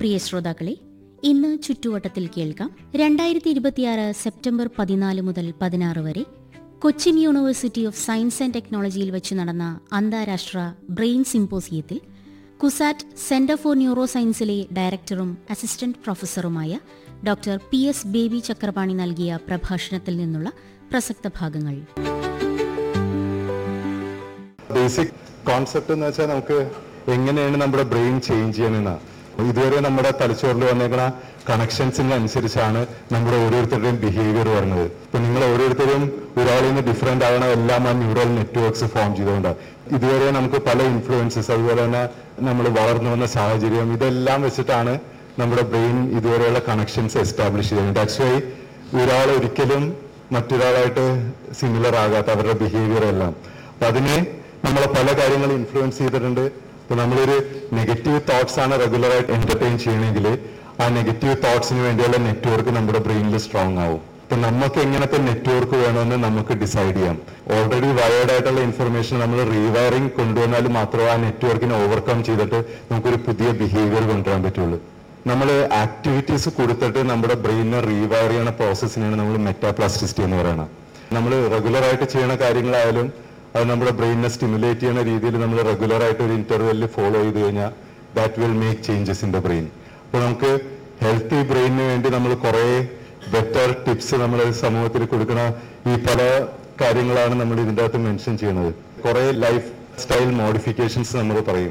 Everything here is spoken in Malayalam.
പ്രിയ ശ്രോതാക്കളെ ഇന്ന് ചുറ്റുവട്ടത്തിൽ കേൾക്കാം രണ്ടായിരത്തി ഇരുപത്തിയാറ് സെപ്റ്റംബർ പതിനാല് മുതൽ പതിനാറ് വരെ Cochin university of science and ടെക്നോളജിയിൽ വെച്ച് നടന്ന അന്താരാഷ്ട്ര ബ്രെയിൻ സിംപോസിയത്തിൽ കുസാറ്റ് സെന്റർ ഫോർ ന്യൂറോ സയൻസിലെ ഡയറക്ടറും അസിസ്റ്റന്റ് പ്രൊഫസറുമായ doctor P S Baby Chakrapani നൽകിയ പ്രഭാഷണത്തിൽ നിന്നുള്ള പ്രസക്ത ഭാഗങ്ങൾ ബേസിക് കോൺസെപ്റ്റ് എന്ന് വെച്ചാൽ നമുക്ക് എങ്ങനെയാണ് നമ്മുടെ ബ്രെയിൻ ചേഞ്ച് ചെയ്യണമെന്ന ഇതുവരെ നമ്മുടെ തലച്ചോറിൽ വന്നേക്കണ കണക്ഷൻസിന് അനുസരിച്ചാണ് നമ്മുടെ ഓരോരുത്തരുടെയും ബിഹേവിയർ വരുന്നത് ഇപ്പൊ നിങ്ങൾ ഓരോരുത്തരും ഒരാളിൽ നിന്ന് ഡിഫറെന്റ് ആവണ എല്ലാം ആ ന്യൂറൽ നെറ്റ്വർക്ക്സ് ഫോം ചെയ്തുകൊണ്ടാണ് ഇതുവരെ നമുക്ക് പല ഇൻഫ്ലുവൻസസ് അതുപോലെ തന്നെ നമ്മൾ വളർന്നു വന്ന സാഹചര്യം ഇതെല്ലാം വെച്ചിട്ടാണ് നമ്മുടെ ബ്രെയിൻ ഇതുവരെയുള്ള കണക്ഷൻസ് എസ്റ്റാബ്ലിഷ് ചെയ്യുന്നത് ദാറ്റ്സ് വൈ ഒരാൾ ഒരിക്കലും മറ്റൊരാളായിട്ട് സിമിലർ ആകാത്ത അവരുടെ ബിഹേവിയർ എല്ലാം അപ്പൊ അതിനെ നമ്മളെ പല കാര്യങ്ങൾ ഇൻഫ്ലുവൻസ് ചെയ്തിട്ടുണ്ട് ഇപ്പൊ നമ്മളൊരു നെഗറ്റീവ് തോട്ട്സ് ആണ് റെഗുലർ ആയിട്ട് എന്റർടൈൻ ചെയ്യണമെങ്കിൽ ആ നെഗറ്റീവ് തോട്ട്സിന് വേണ്ടിയുള്ള നെറ്റ്വർക്ക് നമ്മുടെ ബ്രെയിനിൽ സ്ട്രോങ് ആവും ഇപ്പൊ നമുക്ക് എങ്ങനത്തെ നെറ്റ്വർക്ക് വേണമെന്ന് നമുക്ക് ഡിസൈഡ് ചെയ്യാം ഓൾറെഡി വയേർഡ് ആയിട്ടുള്ള ഇൻഫർമേഷൻ നമ്മൾ റീവയറിംഗ് കൊണ്ടുവന്നാൽ മാത്രമേ ആ നെറ്റ്വർക്കിനെ ഓവർകം ചെയ്തിട്ട് നമുക്കൊരു പുതിയ ബിഹേവിയർ കൊണ്ടുവരാൻ പറ്റുള്ളൂ നമ്മൾ ആക്ടിവിറ്റീസ് കൊടുത്തിട്ട് നമ്മുടെ ബ്രെയിനിനെ റീവയർ ചെയ്യണ പ്രോസസ്സിനെയാണ് നമ്മൾ മെറ്റാപ്ലാസ്റ്റിസിറ്റി എന്ന് പറയുന്നത് നമ്മൾ റെഗുലർ ആയിട്ട് ചെയ്യണ കാര്യങ്ങളായാലും അത് നമ്മുടെ ബ്രെയിനിനെ സ്റ്റിമുലേറ്റ് ചെയ്യുന്ന രീതിയിൽ നമ്മൾ റെഗുലർ ആയിട്ട് ഒരു ഇന്റർവെല്ലിൽ ഫോളോ ചെയ്ത് കഴിഞ്ഞാൽ that will make changes in the brain അപ്പോൾ നമുക്ക് ഹെൽത്തി ബ്രെയിനിന് വേണ്ടി നമ്മൾ കുറേ ബെറ്റർ ടിപ്സ് നമ്മുടെ സമൂഹത്തിൽ കൊടുക്കുന്ന ഈ പല കാര്യങ്ങളാണ് നമ്മൾ ഇതിൻ്റെ അകത്ത് മെൻഷൻ ചെയ്യുന്നത് കുറേ ലൈഫ് സ്റ്റൈൽ മോഡിഫിക്കേഷൻസ് നമ്മൾ പറയും